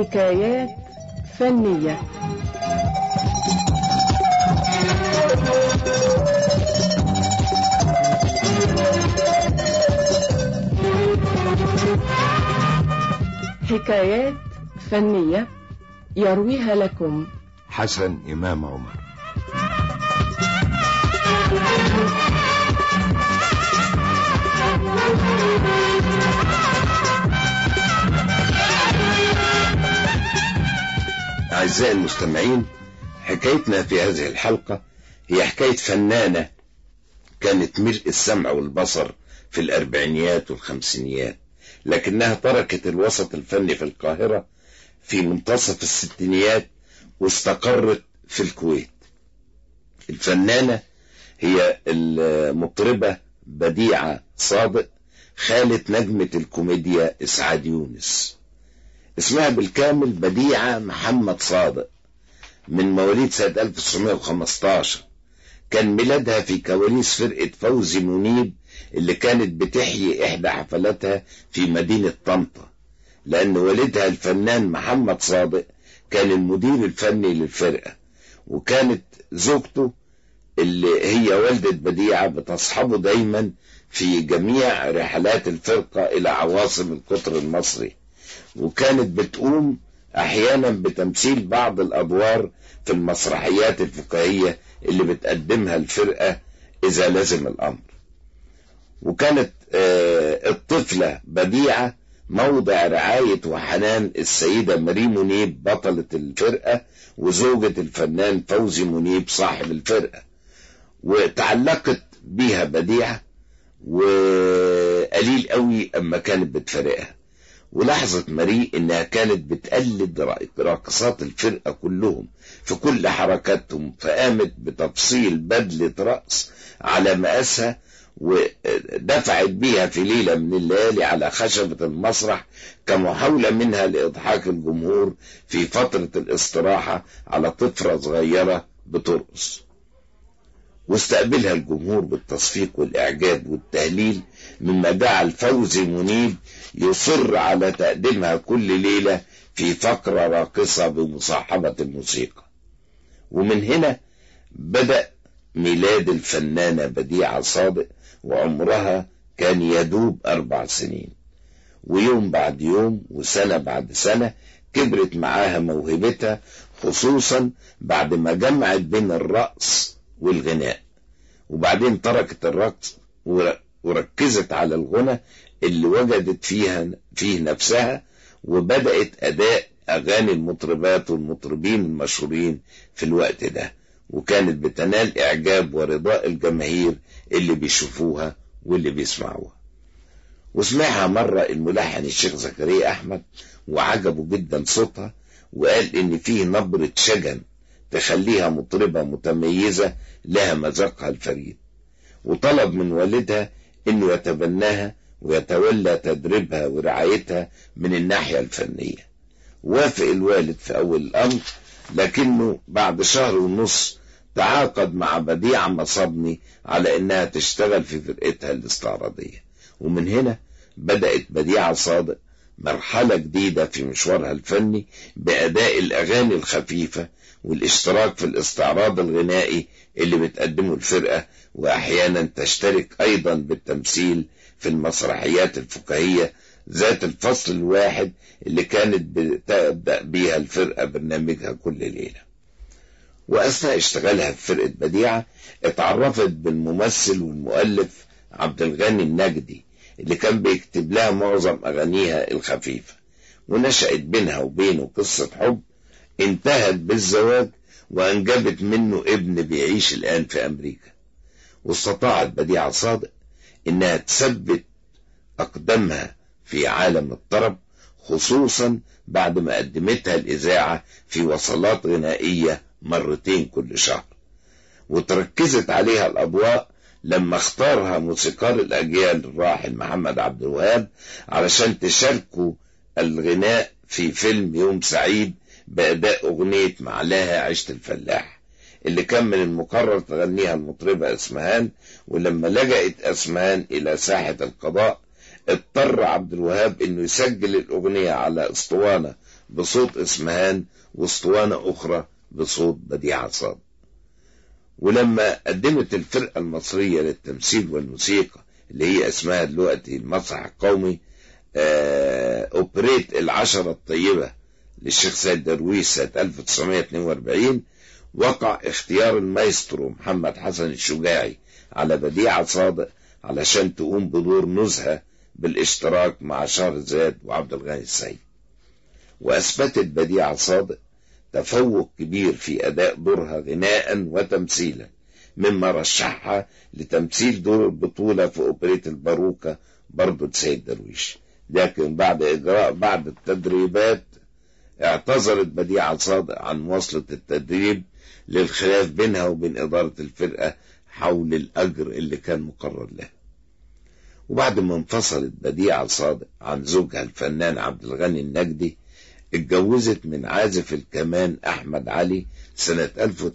حكايات فنية حكايات فنية يرويها لكم حسن إمام عمر أعزائي المستمعين حكايتنا في هذه الحلقة هي حكاية فنانة كانت ملء السمع والبصر في الأربعينيات والخمسينيات لكنها تركت الوسط الفني في القاهرة في منتصف الستينيات واستقرت في الكويت الفنانة هي المطربة بديعة صادق خالة نجمة الكوميديا إسعاد يونس اسمها بالكامل بديعة محمد صادق من مواليد سنة 1915 كان ميلادها في كواليس فرقة فوزي منيب اللي كانت بتحيي إحدى حفلاتها في مدينة طنطا لأن والدها الفنان محمد صادق كان المدير الفني للفرقة وكانت زوجته اللي هي والدة بديعة بتصحبه دايما في جميع رحلات الفرقة إلى عواصم القطر المصري وكانت بتقوم أحيانا بتمثيل بعض الأدوار في المسرحيات الفكاهية اللي بتقدمها الفرقة إذا لزم الأمر وكانت الطفلة بديعة موضع رعاية وحنان السيدة ماري منيب بطلة الفرقة وزوجة الفنان فوزي منيب صاحب الفرقة وتعلقت بيها بديعة وقليل قوي أما كانت بتفرقها ولاحظت ماري انها كانت بتقلد راقصات الفرقة كلهم في كل حركاتهم فقامت بتفصيل بدلة رأس على مقاسها ودفعت بيها في ليلة من الليالي على خشبة المسرح كمحاولة منها لإضحاك الجمهور في فترة الاستراحة على طفرة صغيرة بترقص واستقبلها الجمهور بالتصفيق والإعجاب والتهليل مما جعل فوزي منيب يصر على تقديمها كل ليلة في فقرة راقصة بمصاحبة الموسيقى ومن هنا بدأ ميلاد الفنانة بديعة صادق وعمرها كان يدوب أربع سنين ويوم بعد يوم وسنة بعد سنة كبرت معاها موهبتها خصوصا بعد ما جمعت بين الرقص والغناء وبعدين تركت الرقص وركزت على الغنى اللي وجدت فيها فيه نفسها وبدأت أداء أغاني المطربات والمطربين المشهورين في الوقت ده وكانت بتنال إعجاب ورضاء الجماهير اللي بيشوفوها واللي بيسمعوها وسمعها مرة الملحن الشيخ زكريا أحمد وعجبه جدا صوتها وقال إن فيه نبرة شجن تخليها مطربة متميزة لها مذاقها الفريد وطلب من والدها انه يتبناها ويتولى تدريبها ورعايتها من الناحية الفنية وافق الوالد في اول الامر لكنه بعد شهر ونص تعاقد مع بديعة مصابني على انها تشتغل في فرقتها الاستعراضية ومن هنا بدأت بديعة صادق مرحلة جديدة في مشوارها الفني بأداء الأغاني الخفيفة والاشتراك في الاستعراض الغنائي اللي بتقدمه الفرقة وأحيانا تشترك أيضا بالتمثيل في المسرحيات الفكاهية ذات الفصل الواحد اللي كانت بتبدأ بيها الفرقة برنامجها كل ليلة وأثناء اشتغالها في فرقة بديعة اتعرفت بالممثل والمؤلف عبد الغني النجدي اللي كان بيكتب لها معظم أغانيها الخفيفة ونشأت بينها وبينه قصة حب انتهت بالزواج وأنجبت منه ابن بيعيش الآن في أمريكا واستطاعت بديعة صادق إنها تثبت أقدامها في عالم الطرب خصوصا بعد ما قدمتها الإذاعة في وصلات غنائية مرتين كل شهر وتركزت عليها الأضواء لما اختارها موسيقار الأجيال الراحل محمد عبد الوهاب علشان تشاركوا الغناء في فيلم يوم سعيد بأداء أغنية معلاها عشت الفلاح اللي كان من المقرر تغنيها المطربة اسمهان ولما لجأت اسمهان إلى ساحة القضاء اضطر عبد الوهاب انه يسجل الأغنية على اسطوانة بصوت اسمهان واسطوانة أخرى بصوت بديع صاد ولما قدمت الفرقة المصرية للتمثيل والموسيقى اللي هي اسمها دلوقتي المسرح القومي آه أوبريت العشرة الطيبة للشيخ سيد درويش سنة 1942 وقع اختيار المايسترو محمد حسن الشجاعي على بديعة صادق علشان تقوم بدور نزهة بالاشتراك مع شهر زاد وعبد الغني السيد وأثبتت بديعة صادق تفوق كبير في أداء دورها غناء وتمثيلا مما رشحها لتمثيل دور البطولة في أوبريت الباروكة برضو سيد درويش لكن بعد إجراء بعض التدريبات اعتذرت بديعة صادق عن مواصلة التدريب للخلاف بينها وبين إدارة الفرقة حول الأجر اللي كان مقرر له وبعد ما انفصلت بديعة صادق عن زوجها الفنان عبد الغني النجدي اتجوزت من عازف الكمان أحمد علي سنة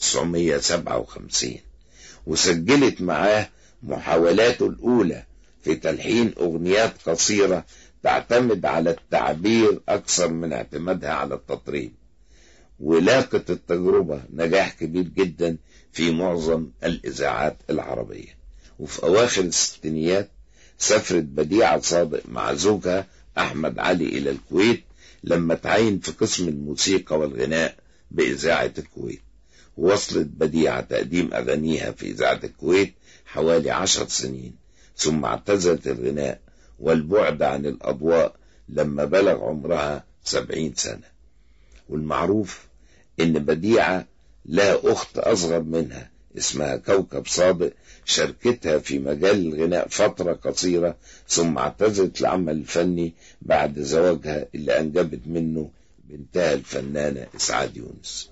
1957 وسجلت معاه محاولاته الأولى في تلحين أغنيات قصيرة تعتمد على التعبير أكثر من اعتمادها على التطريب ولاقت التجربة نجاح كبير جدا في معظم الإذاعات العربية وفي أواخر الستينيات سافرت بديعة صادق مع زوجها أحمد علي إلى الكويت لما تعين في قسم الموسيقى والغناء بإذاعة الكويت ووصلت بديعة تقديم أغانيها في إذاعة الكويت حوالي عشر سنين ثم اعتزلت الغناء والبعد عن الأضواء لما بلغ عمرها سبعين سنة والمعروف إن بديعة لها أخت أصغر منها اسمها كوكب صادق شاركتها في مجال الغناء فترة قصيرة ثم اعتزلت العمل الفني بعد زواجها اللي أنجبت منه بنتها الفنانة إسعاد يونس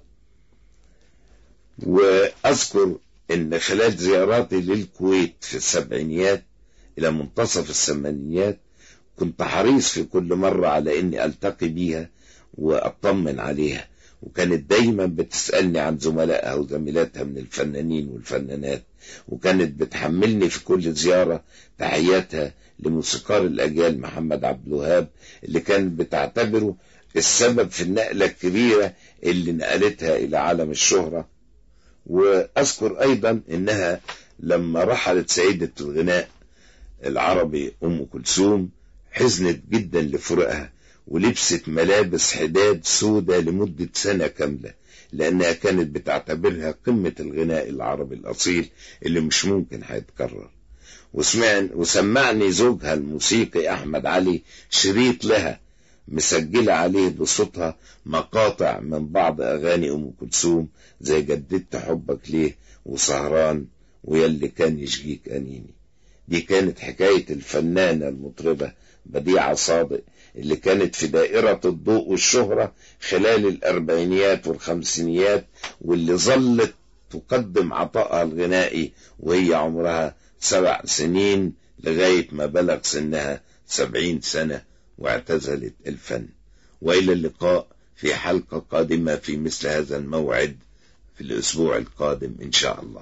وأذكر إن خلال زياراتي للكويت في السبعينيات إلى منتصف الثمانينيات كنت حريص في كل مرة على إني ألتقي بيها وأطمن عليها وكانت دايما بتسألني عن زملائها وزميلاتها من الفنانين والفنانات وكانت بتحملني في كل زيارة تحياتها لموسيقار الأجيال محمد عبد الوهاب اللي كانت بتعتبره السبب في النقلة الكبيرة اللي نقلتها إلى عالم الشهرة وأذكر أيضا إنها لما رحلت سيدة الغناء العربي أم كلثوم حزنت جدا لفراقها ولبست ملابس حداد سودة لمدة سنة كاملة لأنها كانت بتعتبرها قمة الغناء العربي الأصيل اللي مش ممكن هيتكرر وسمعني وسمعني زوجها الموسيقي أحمد علي شريط لها مسجلة عليه بصوتها مقاطع من بعض أغاني أم كلثوم زي جددت حبك ليه وسهران ويلي كان يشجيك أنيني دي كانت حكاية الفنانة المطربة بديعة صادق اللي كانت في دائرة الضوء والشهرة خلال الأربعينيات والخمسينيات واللي ظلت تقدم عطائها الغنائي وهي عمرها سبع سنين لغاية ما بلغ سنها سبعين سنة واعتزلت الفن وإلى اللقاء في حلقة قادمة في مثل هذا الموعد في الأسبوع القادم إن شاء الله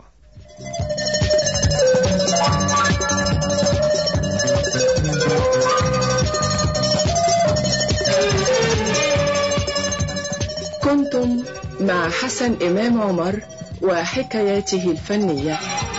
كنتم مع حسن إمام عمر وحكاياته الفنية